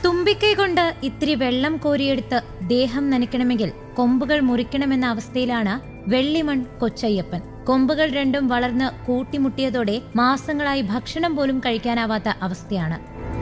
തുമ്പിക്കൈ കൊണ്ട് ഇത്തിരി വെള്ളം കോരിയെടുത്ത് ദേഹം നനയ്ക്കണമെങ്കിൽ കൊമ്പുകൾ മുറിക്കണമെന്ന അവസ്ഥയിലാണ് വെള്ളിമൺ കൊച്ചയ്യപ്പൻ കൊമ്പുകൾ രണ്ടും വളർന്ന് കൂട്ടിമുട്ടിയതോടെ മാസങ്ങളായി ഭക്ഷണം പോലും കഴിക്കാനാവാത്ത അവസ്ഥയാണ്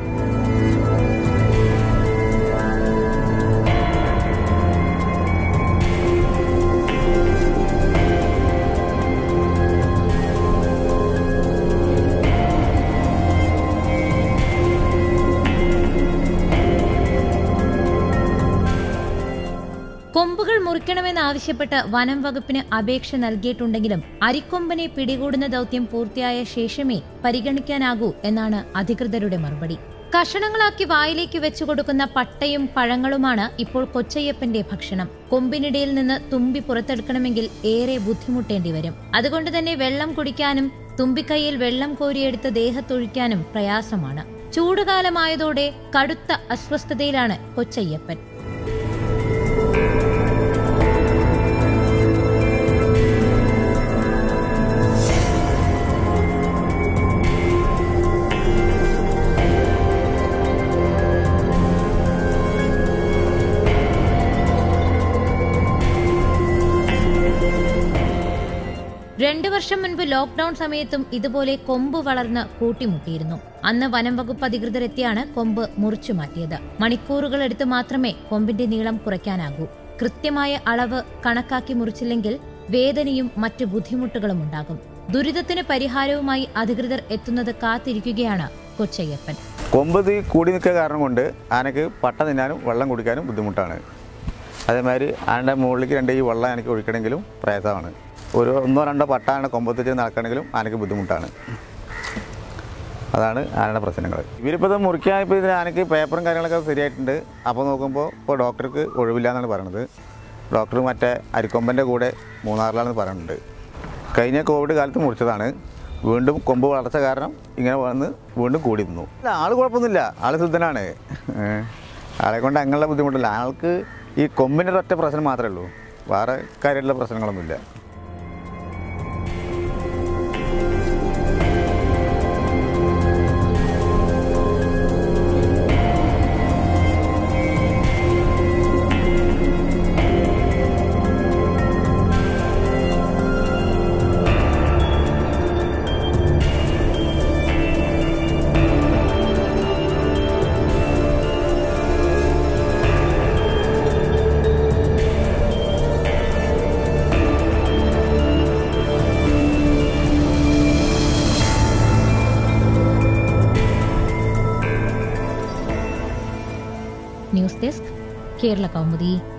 കൊമ്പുകൾ മുറിക്കണമെന്നാവശ്യപ്പെട്ട് വനം വകുപ്പിന് അപേക്ഷ നൽകിയിട്ടുണ്ടെങ്കിലും അരിക്കൊമ്പനെ പിടികൂടുന്ന ദൗത്യം പൂർത്തിയായ ശേഷമേ പരിഗണിക്കാനാകൂ എന്നാണ് അധികൃതരുടെ മറുപടി കഷണങ്ങളാക്കി വായിലേക്ക് വെച്ചു കൊടുക്കുന്ന പട്ടയും പഴങ്ങളുമാണ് ഇപ്പോൾ കൊച്ചയ്യപ്പന്റെ ഭക്ഷണം കൊമ്പിനിടയിൽ നിന്ന് തുമ്പി പുറത്തെടുക്കണമെങ്കിൽ ഏറെ ബുദ്ധിമുട്ടേണ്ടി വരും അതുകൊണ്ട് തന്നെ വെള്ളം കുടിക്കാനും തുമ്പിക്കൈയിൽ വെള്ളം കോരിയെടുത്ത് ദേഹത്തൊഴിക്കാനും പ്രയാസമാണ് ചൂടുകാലമായതോടെ കടുത്ത അസ്വസ്ഥതയിലാണ് കൊച്ചയ്യപ്പൻ രണ്ടു വർഷം മുൻപ് ലോക്ഡൌൺ സമയത്തും ഇതുപോലെ കൊമ്പ് വളർന്ന് കൂട്ടിമുട്ടിയിരുന്നു അന്ന് വനം വകുപ്പ് അധികൃതർ എത്തിയാണ് കൊമ്പ് മുറിച്ചു മാറ്റിയത് മണിക്കൂറുകൾ എടുത്ത് മാത്രമേ കൊമ്പിന്റെ നീളം കുറയ്ക്കാനാകൂ കൃത്യമായ അളവ് കണക്കാക്കി മുറിച്ചില്ലെങ്കിൽ വേദനയും മറ്റു ബുദ്ധിമുട്ടുകളും ഉണ്ടാകും ദുരിതത്തിന് പരിഹാരവുമായി അധികൃതർ എത്തുന്നത് കാത്തിരിക്കുകയാണ് കൊച്ചയ്യപ്പൻ കൊമ്പ് തീ കൂടി നിൽക്കുക കാരണം കൊണ്ട് ആനക്ക് പട്ട തിന്നാനും വെള്ളം കുടിക്കാനും ബുദ്ധിമുട്ടാണ് അതേമാതിരി ആനയുടെ മുകളിലേക്ക് രണ്ട് ഈ വെള്ളം എനിക്ക് ഒഴിക്കണമെങ്കിലും പ്രയാസമാണ് ഒരു ഒന്നോ രണ്ടോ പട്ട ആന കൊമ്പത്ത് വെച്ച് നടക്കണമെങ്കിലും ആനക്ക് ബുദ്ധിമുട്ടാണ് അതാണ് ആനയുടെ പ്രശ്നങ്ങൾ ഇവരിപ്പോൾ ഇത് മുറിക്കാൻ ഇപ്പോൾ ഇതിന് ആനയ്ക്ക് പേപ്പറും കാര്യങ്ങളൊക്കെ ശരിയായിട്ടുണ്ട് അപ്പോൾ നോക്കുമ്പോൾ ഇപ്പോൾ ഡോക്ടർക്ക് ഒഴിവില്ല എന്നാണ് പറയുന്നത് ഡോക്ടർ മറ്റേ അരിക്കൊമ്പൻ്റെ കൂടെ മൂന്നാറിലാണെന്ന് പറയുന്നുണ്ട് കഴിഞ്ഞ കോവിഡ് കാലത്ത് മുറിച്ചതാണ് വീണ്ടും കൊമ്പ് വളർച്ച കാരണം ഇങ്ങനെ വന്ന് വീണ്ടും കൂടി നിന്നു ഇല്ല, ആള് കുഴപ്പമൊന്നുമില്ല ആള് ശുദ്ധനാണ് ഏ, ആളെ കൊണ്ട് അങ്ങനെയുള്ള ബുദ്ധിമുട്ടില്ല ആൾക്ക് ഈ കൊമ്പിൻ്റെ ഒറ്റ പ്രശ്നം മാത്രമേ ഉള്ളൂ വേറെ കാര്യമുള്ള പ്രശ്നങ്ങളൊന്നുമില്ല ന്യൂസ് ഡെസ്ക് കേരള കൗമുദി